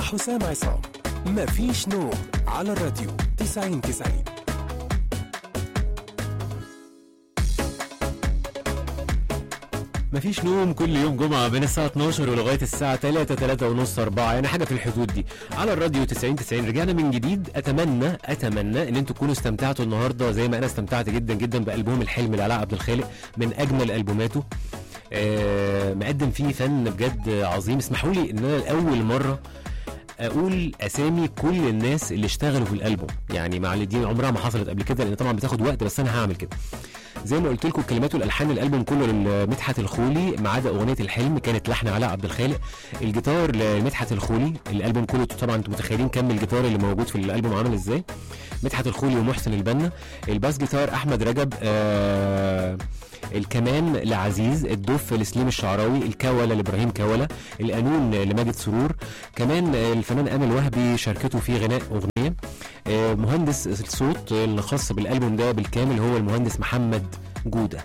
حسام عصام مفيش نوم على الراديو 90 90 مفيش نوم كل يوم جمعة بين الساعة 12 ولغاية الساعة 3 3 ونص 4 يعني حاجة في الحدود دي على الراديو 90 90 رجعنا من جديد أتمنى أتمنى إن أنتوا تكونوا استمتعتوا النهاردة زي ما أنا استمتعت جدا جدا بألبوم الحلم لعلاء عبد الخالق من أجمل ألبوماته آه مقدم فيه فن بجد عظيم اسمحوا لي إن أنا لأول مرة اقول اسامي كل الناس اللي اشتغلوا في الالبوم يعني مع دي عمرها ما حصلت قبل كده لان طبعا بتاخد وقت بس انا هعمل كده زي ما قلت لكم الكلمات والالحان الالبوم كله لمدحت الخولي ما عدا اغنيه الحلم كانت لحن علاء عبد الخالق الجيتار لمدحت الخولي الالبوم كله طبعا انتم متخيلين كم الجيتار اللي موجود في الالبوم عامل ازاي مدحت الخولي ومحسن البنا الباس جيتار احمد رجب آه الكمان لعزيز الدف لسليم الشعراوي الكوله لابراهيم كوله القانون لماجد سرور كمان الفنان امل وهبي شاركته في غناء اغنيه آه، مهندس الصوت الخاص بالالبوم ده بالكامل هو المهندس محمد جوده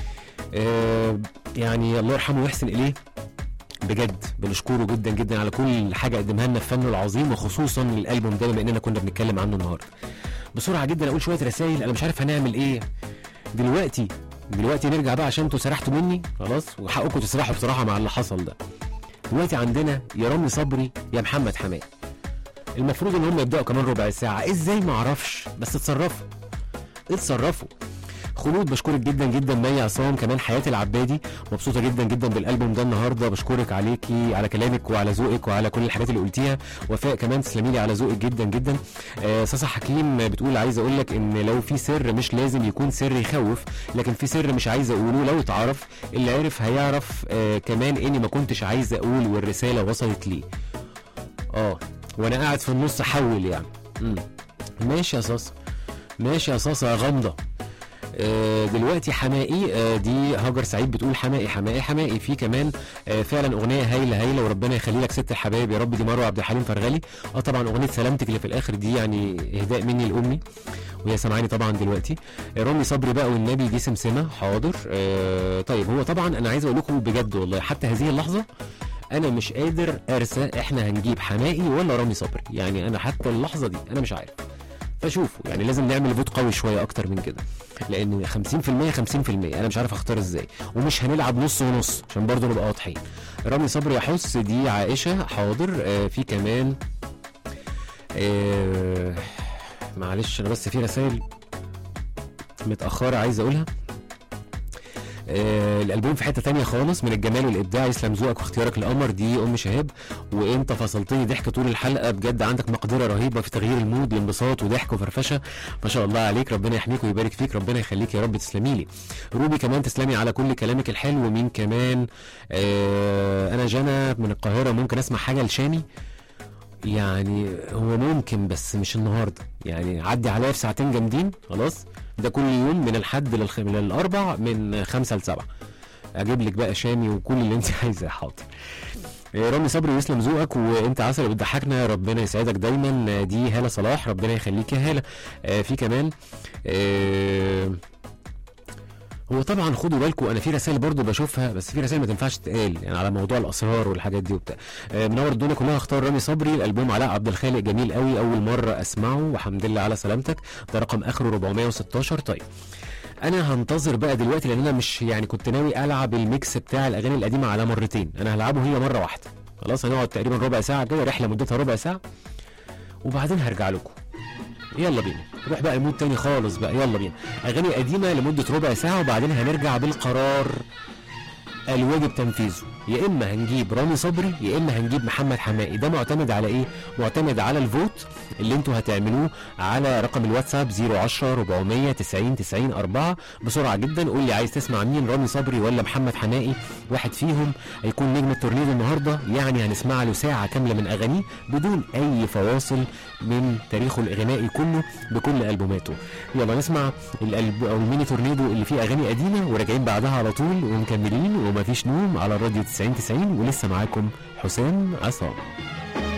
آه، يعني الله يرحمه ويحسن اليه بجد بنشكره جدا جدا على كل حاجه قدمها لنا في فنه العظيم وخصوصا الالبوم ده بما اننا كنا بنتكلم عنه النهارده بسرعه جدا اقول شويه رسائل انا مش عارف هنعمل ايه دلوقتي دلوقتي نرجع بقى عشان انتوا سرحتوا مني خلاص وحقكم تسرحوا بصراحه مع اللي حصل ده دلوقتي عندنا يا رامي صبري يا محمد حماقي المفروض ان هم يبداوا كمان ربع ساعه ازاي ما اعرفش بس اتصرفوا اتصرفوا خلود بشكرك جدا جدا مي عصام كمان حياه العبادي مبسوطه جدا جدا بالالبوم ده النهارده بشكرك عليكي على كلامك وعلى ذوقك وعلى كل الحاجات اللي قلتيها وفاء كمان تسلمي لي على ذوقك جدا جدا آه صاصا حكيم بتقول عايز اقول لك ان لو في سر مش لازم يكون سر يخوف لكن في سر مش عايز اقوله لو اتعرف اللي عرف هيعرف آه كمان اني ما كنتش عايز اقول والرساله وصلت لي اه وانا قاعد في النص حول يعني مم. ماشي يا صاصا ماشي يا صاصا يا غامضه آه، دلوقتي حمائي آه، دي هاجر سعيد بتقول حمائي حمائي حمائي في كمان آه، فعلا اغنيه هايله هايله وربنا يخلي لك ست الحبايب يا رب دي مروه عبد الحليم فرغلي اه طبعا اغنيه سلامتك اللي في الاخر دي يعني اهداء مني لامي وهي سامعاني طبعا دلوقتي آه، رامي صبري بقى والنبي دي سمسمه حاضر آه، طيب هو طبعا انا عايز اقول لكم بجد والله حتى هذه اللحظه انا مش قادر ارسى احنا هنجيب حمائي ولا رامي صبري يعني انا حتى اللحظه دي انا مش عارف فشوفوا يعني لازم نعمل فوت قوي شويه اكتر من كده لان 50% 50% انا مش عارف اختار ازاي ومش هنلعب نص ونص عشان برضه نبقى واضحين رامي صبري يحس دي عائشه حاضر آه في كمان آه معلش انا بس في رسائل متاخره عايز اقولها آه الالبوم في حته تانية خالص من الجمال والابداع يسلم ذوقك واختيارك القمر دي ام شهاب وانت فصلتني ضحك طول الحلقه بجد عندك مقدره رهيبه في تغيير المود لانبساط وضحك وفرفشه ما شاء الله عليك ربنا يحميك ويبارك فيك ربنا يخليك يا رب تسلمي لي روبي كمان تسلمي على كل كلامك الحلو مين كمان آه انا جنى من القاهره ممكن اسمع حاجه لشامي يعني هو ممكن بس مش النهارده يعني عدي عليا في ساعتين جامدين خلاص ده كل يوم من الحد للخ... من الاربع من خمسة لسبعة اجيب لك بقى شامي وكل اللي انت عايزاه حاضر آه، رامي صبري يسلم ذوقك وانت عسل بتضحكنا ربنا يسعدك دايما آه، دي هاله صلاح ربنا يخليك يا هاله آه، في كمان آه، هو طبعا خدوا بالكم انا في رسائل برضو بشوفها بس في رسائل ما تنفعش تتقال يعني على موضوع الاسرار والحاجات دي وبتاع آه، منور الدنيا كلها اختار رامي صبري الالبوم علاء عبد الخالق جميل قوي اول مره اسمعه وحمد لله على سلامتك ده رقم اخره 416 طيب انا هنتظر بقى دلوقتي لان انا مش يعني كنت ناوي العب الميكس بتاع الاغاني القديمه على مرتين انا هلعبه هي مره واحده خلاص هنقعد تقريبا ربع ساعه كده رحله مدتها ربع ساعه وبعدين هرجع لكم يلا بينا نروح بقى المود تاني خالص بقى يلا بينا اغاني قديمه لمده ربع ساعه وبعدين هنرجع بالقرار الواجب تنفيذه يا اما هنجيب رامي صبري يا اما هنجيب محمد حمائي ده معتمد على ايه معتمد على الفوت اللي انتوا هتعملوه على رقم الواتساب 010 400 90 90 4 بسرعه جدا قول لي عايز تسمع مين رامي صبري ولا محمد حمائي واحد فيهم هيكون نجم التورنيدو النهارده يعني هنسمع له ساعه كامله من اغانيه بدون اي فواصل من تاريخه الغنائي كله بكل البوماته يلا نسمع الألب... او الميني تورنيدو اللي فيه اغاني قديمه وراجعين بعدها على طول ومكملين ومفيش نوم على الراديو 90 90 ولسه معاكم حسام عصام